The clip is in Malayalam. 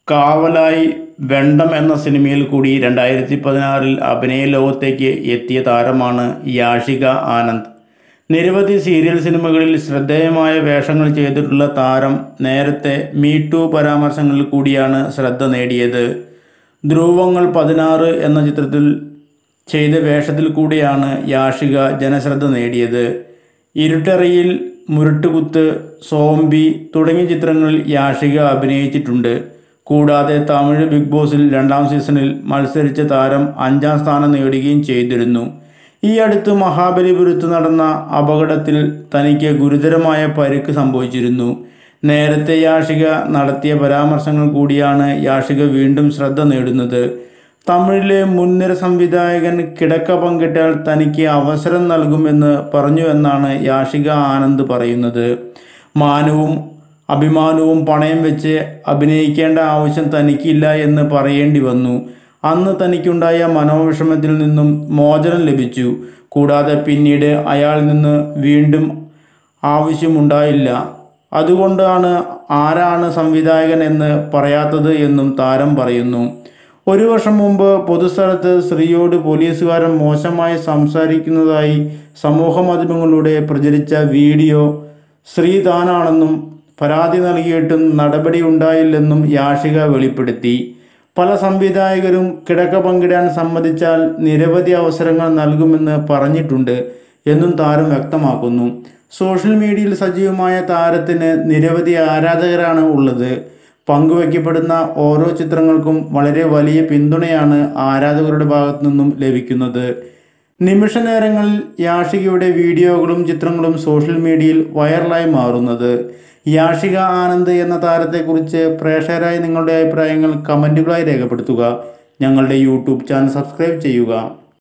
കാവലായി വെണ്ടം എന്ന സിനിമയിൽ കൂടി രണ്ടായിരത്തി പതിനാറിൽ അഭിനയ ലോകത്തേക്ക് എത്തിയ താരമാണ് യാഷിക ആനന്ദ് നിരവധി സീരിയൽ സിനിമകളിൽ ശ്രദ്ധേയമായ വേഷങ്ങൾ ചെയ്തിട്ടുള്ള താരം നേരത്തെ മീ ടു പരാമർശങ്ങളിൽ കൂടിയാണ് ശ്രദ്ധ നേടിയത് ധ്രുവങ്ങൾ പതിനാറ് എന്ന ചിത്രത്തിൽ ചെയ്ത വേഷത്തിൽ കൂടിയാണ് യാഷിക ജനശ്രദ്ധ നേടിയത് ഇരുട്ടറിയിൽ മുരുട്ടുകുത്ത് സോംബി തുടങ്ങിയ ചിത്രങ്ങളിൽ യാഷിക അഭിനയിച്ചിട്ടുണ്ട് കൂടാതെ തമിഴ് ബിഗ് ബോസിൽ രണ്ടാം സീസണിൽ മത്സരിച്ച താരം അഞ്ചാം സ്ഥാനം നേടുകയും ചെയ്തിരുന്നു ഈ അടുത്ത് മഹാബലിപുരത്ത് നടന്ന അപകടത്തിൽ തനിക്ക് ഗുരുതരമായ പരിക്ക് സംഭവിച്ചിരുന്നു നേരത്തെ യാഷിക നടത്തിയ പരാമർശങ്ങൾ കൂടിയാണ് യാഷിക വീണ്ടും ശ്രദ്ധ നേടുന്നത് തമിഴിലെ മുൻനിര സംവിധായകൻ കിടക്ക പങ്കിട്ടാൽ തനിക്ക് അവസരം നൽകുമെന്ന് പറഞ്ഞു എന്നാണ് യാഷിക ആനന്ദ് പറയുന്നത് മാനവും അഭിമാനവും പണയം വെച്ച് അഭിനയിക്കേണ്ട ആവശ്യം തനിക്കില്ല എന്ന് പറയേണ്ടി വന്നു അന്ന് തനിക്കുണ്ടായ മനോവിഷമത്തിൽ നിന്നും മോചനം ലഭിച്ചു കൂടാതെ പിന്നീട് അയാളിൽ നിന്ന് വീണ്ടും ആവശ്യമുണ്ടായില്ല അതുകൊണ്ടാണ് ആരാണ് സംവിധായകൻ എന്ന് പറയാത്തത് എന്നും താരം പറയുന്നു ഒരു വർഷം മുമ്പ് പൊതുസ്ഥലത്ത് സ്ത്രീയോട് പോലീസുകാരൻ മോശമായി സംസാരിക്കുന്നതായി സമൂഹ മാധ്യമങ്ങളിലൂടെ പ്രചരിച്ച വീഡിയോ സ്ത്രീ താനാണെന്നും പരാതി നൽകിയിട്ടും നടപടി ഉണ്ടായില്ലെന്നും യാഷിക വെളിപ്പെടുത്തി പല സംവിധായകരും കിടക്ക പങ്കിടാൻ സമ്മതിച്ചാൽ നിരവധി അവസരങ്ങൾ നൽകുമെന്ന് പറഞ്ഞിട്ടുണ്ട് എന്നും താരം വ്യക്തമാക്കുന്നു സോഷ്യൽ മീഡിയയിൽ സജീവമായ താരത്തിന് നിരവധി ആരാധകരാണ് ഉള്ളത് പങ്കുവയ്ക്കപ്പെടുന്ന ഓരോ ചിത്രങ്ങൾക്കും വളരെ വലിയ പിന്തുണയാണ് ആരാധകരുടെ ഭാഗത്തു നിന്നും ലഭിക്കുന്നത് നിമിഷ നേരങ്ങളിൽ യാഷികയുടെ വീഡിയോകളും ചിത്രങ്ങളും സോഷ്യൽ മീഡിയയിൽ വൈറലായി മാറുന്നത് യാഷിക ആനന്ദ് എന്ന താരത്തെക്കുറിച്ച് പ്രേക്ഷകരായി നിങ്ങളുടെ അഭിപ്രായങ്ങൾ കമൻറ്റുകളായി രേഖപ്പെടുത്തുക ഞങ്ങളുടെ യൂട്യൂബ് ചാനൽ സബ്സ്ക്രൈബ് ചെയ്യുക